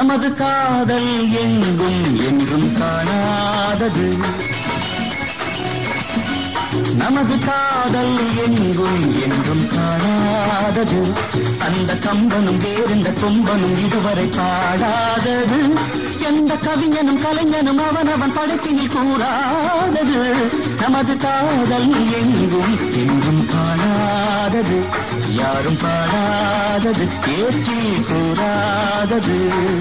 நமது காதல் எங்கும் என்றும் காணாதது நமது காதல் எங்கும் என்றும் காணாதது அந்த கம்பனும் வேறெந்த கொம்பனும் இதுவரை பாடாதது எந்த கவிஞனும் கலைஞனும் அவனவன் படைப்பினில் கூறாதது நமது காதல் எங்கும் என்றும் காணாதது யாரும் பாடாதது ஏற்றி கூறாதது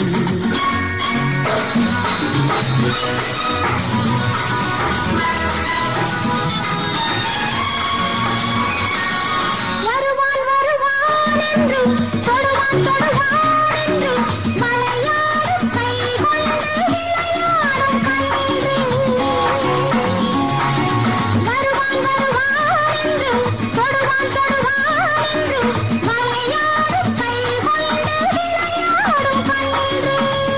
வருவான் வருவான் என்று தொடுவான் தொடுவான் என்று மலையாடும் கை கொண்டு விளையாடும் கன்று வருவான் வருவான் என்று தொடுவான் தொடுவான் என்று மலையாடும் கை கொண்டு விளையாடும் கன்று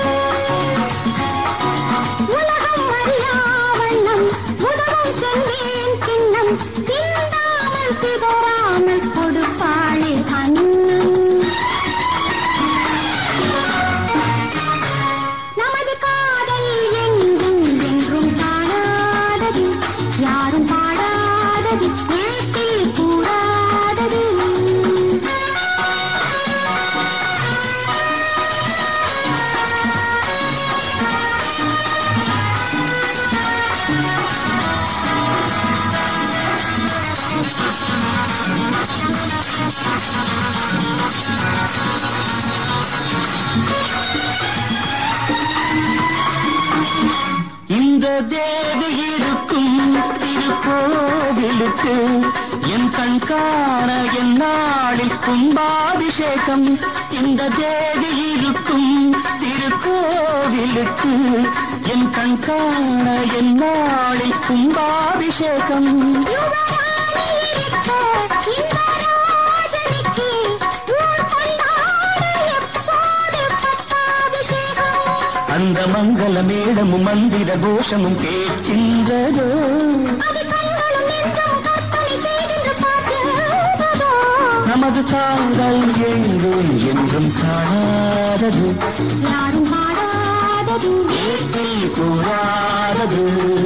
உலகம் அறியா வண்ணம் உதவும் செந்தேன் கிண்ணம் சிந்தாமல் சிதறாமல் கொடுப்பாளே அன்னம் நமது காதல் எங்கும் என்றும் காணாதது யாரும் பாடாதது ஏட்டில் கூறாதது இந்த தேவி இருக்கும் திருக்கோவிலுக்கு என் கண் காண என் நாளில் கும்பாபிஷேகம் இந்த தேவி இருக்கும் திருக்கோவிலுக்கு என் கண் காண என் நாளில் கும்பாபிஷேகம் யுவராணி இருக்க இந்த ராஜனுக்கு ஊர் கொண்டாட எப்போது பட்டாபிஷேகம் அந்த மங்கள மேளமும் மந்திர கோஷமும் கேட்கின்றதோ அது கண்களும் நெஞ்சமும் கற்பனை செய்கின்ற பாட்டுதோ நமது காதல் எங்கும் என்றும் காணாதது யாரும் பாடாதது ஏற்றில் கூறாதது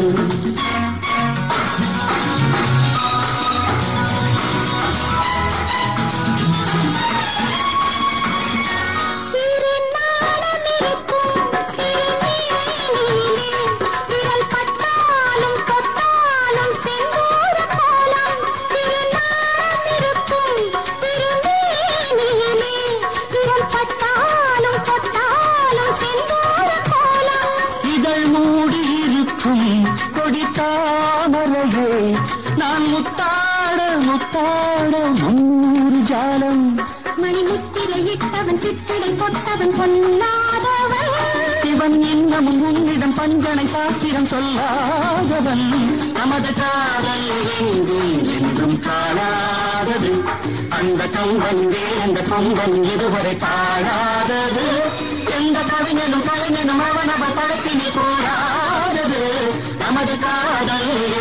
சிறு நாணம் இருக்கும் திருமேனியிலே விரல் பட்டாலும் தொட்டாலும் செந்தூர கோலம் சிறு நாணம் இருக்கும் திருமேனியிலே விரல் பட்டாலும் தொட்டாலும் செந்தூர கோலம் இதழ் மூடி இருக்கும் கொடி தாமரையே நான் முத்தாட முத்தாட நூறு ஜாலம் மணிமுத்திரையிட்டவன் சிற்றிடை தொட்டவன் பொல்லாதவன் இவன் இன்னமும் உன்னிடம் பஞ்சனை சாஸ்திரம் சொல்லாதவன் நமது காதல் எங்கும் என்றும் காணாதது அந்த கம்பன் வேந்த பொங்கன் இதுவரை பாடாதது எந்த கவிஞனும் கலைஞனும் அவனவன் படைப்பினை போராதது நமது காதல்